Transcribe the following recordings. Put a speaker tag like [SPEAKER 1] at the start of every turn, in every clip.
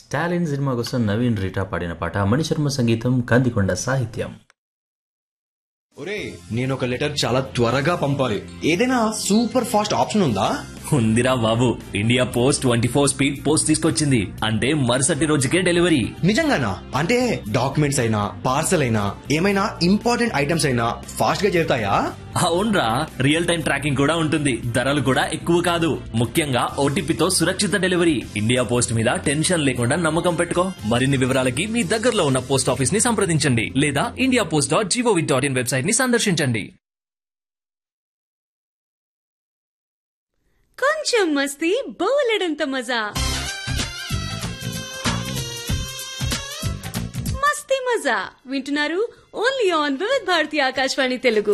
[SPEAKER 1] Stalin cinema కోసం Naveen Rita పాడిన పాట మణిశర్మ సంగీతం కందికొండ సాహిత్యం
[SPEAKER 2] ఒరే నేను ఒక లెటర్ చాలా త్వరగా పంపాలి ఏదైనా సూపర్ ఫాస్ట్ ఆప్షన్ ఉందా
[SPEAKER 3] ఉందిరా బాబు India post twenty four speed post తీసుకొచ్చింది అంటే మరుసటి రోజుకే డెలివరీ
[SPEAKER 2] నిజంగానా అంటే డాక్యుమెంట్స్ అయినా పార్సల్ అయినా ఏమైనా ఇంపార్టెంట్ ఐటమ్స్ అయినా ఫాస్ట్ గా చేరుతాయా
[SPEAKER 3] అవునరా రియల్ టైం ట్రాకింగ్ కూడా ఉంటుంది ధరలు కూడా ఎక్కువ కాదు ముఖ్యంగా ఓటీపీతో సురక్షిత డెలివరీ ఇండియా పోస్ట్ మీద టెన్షన్ లేకుండా నమ్మకం పెట్టుకో మరిన్ని వివరాలకి మీ దగ్గరలో ఉన్న పోస్ట్ ఆఫీస్ ని సంప్రదించండి లేదా India post dot GOV dot in website ని సందర్శించండి
[SPEAKER 4] కొంచెం మస్తీ బోలెడంత మజా మస్తీ మజా వింటున్నారు ఓన్లీ ఆన్ వివిధ్ భారతి ఆకాశవాణి తెలుగు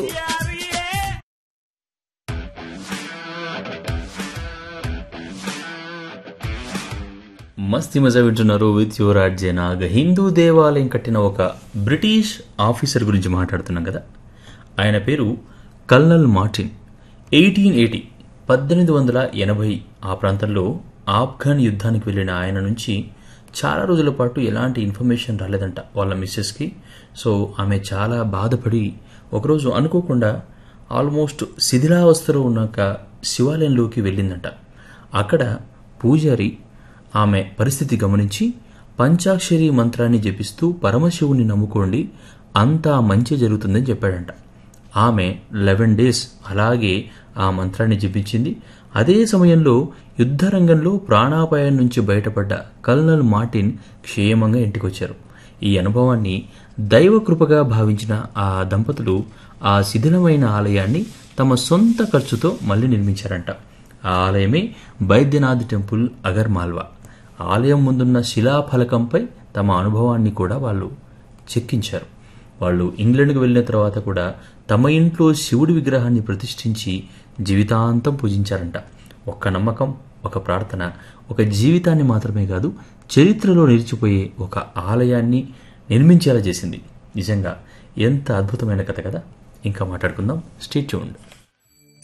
[SPEAKER 1] మస్తి మజా వింటున్నారు with your RJ Nag Hindu దేవాలయం కట్టిన ఒక బ్రిటిష్ ఆఫీసర్ గురించి మాట్లాడుతున్నాం కదా ఆయన పేరు కల్నల్ మార్టిన్ ఎయిటీన్ ఎయిటీ పద్దెనిమిది వందల ఎనభై ఆ ప్రాంతంలో ఆఫ్ఘన్ యుద్ధానికి వెళ్ళిన ఆయన నుంచి చాలా రోజుల పాటు ఎలాంటి ఇన్ఫర్మేషన్ రాలేదంట వాళ్ళ మిస్సెస్కి సో ఆమె చాలా బాధపడి ఒకరోజు అనుకోకుండా ఆల్మోస్ట్ శిథిలావస్థలో ఉన్నాక శివాలయంలోకి వెళ్ళిందంట అక్కడ పూజారి ఆమె పరిస్థితి గమనించి పంచాక్షరి మంత్రాన్ని జపిస్తూ పరమశివుని నమ్ముకోండి అంతా మంచి జరుగుతుందని చెప్పాడంట ఆమె లెవెన్ డేస్ అలాగే ఆ మంత్రాన్ని జపించింది అదే సమయంలో యుద్ధరంగంలో ప్రాణాపాయం నుంచి బయటపడ్డ కల్నల్ మార్టిన్ క్షేమంగా ఇంటికొచ్చారు ఈ అనుభవాన్ని దైవకృపగా భావించిన ఆ దంపతులు ఆ శిథిలమైన ఆలయాన్ని తమ సొంత ఖర్చుతో మళ్ళీ నిర్మించారంట ఆ ఆలయమే బైద్యనాథ్ టెంపుల్ అగర్మాల్వా ఆలయం ముందున్న శిలాఫలకంపై తమ అనుభవాన్ని కూడా వాళ్ళు చెక్కించారు వాళ్ళు ఇంగ్లాండ్కి వెళ్ళిన తర్వాత కూడా తమ ఇంట్లో శివుడి విగ్రహాన్ని ప్రతిష్ఠించి జీవితాంతం పూజించారంట ఒక్క నమ్మకం ఒక ప్రార్థన ఒక జీవితాన్ని మాత్రమే కాదు చరిత్రలో నిలిచిపోయే ఒక ఆలయాన్ని నిర్మించేలా చేసింది నిజంగా ఎంత అద్భుతమైన కథ కదా ఇంకా మాట్లాడుకుందాం స్టే ట్యూన్డ్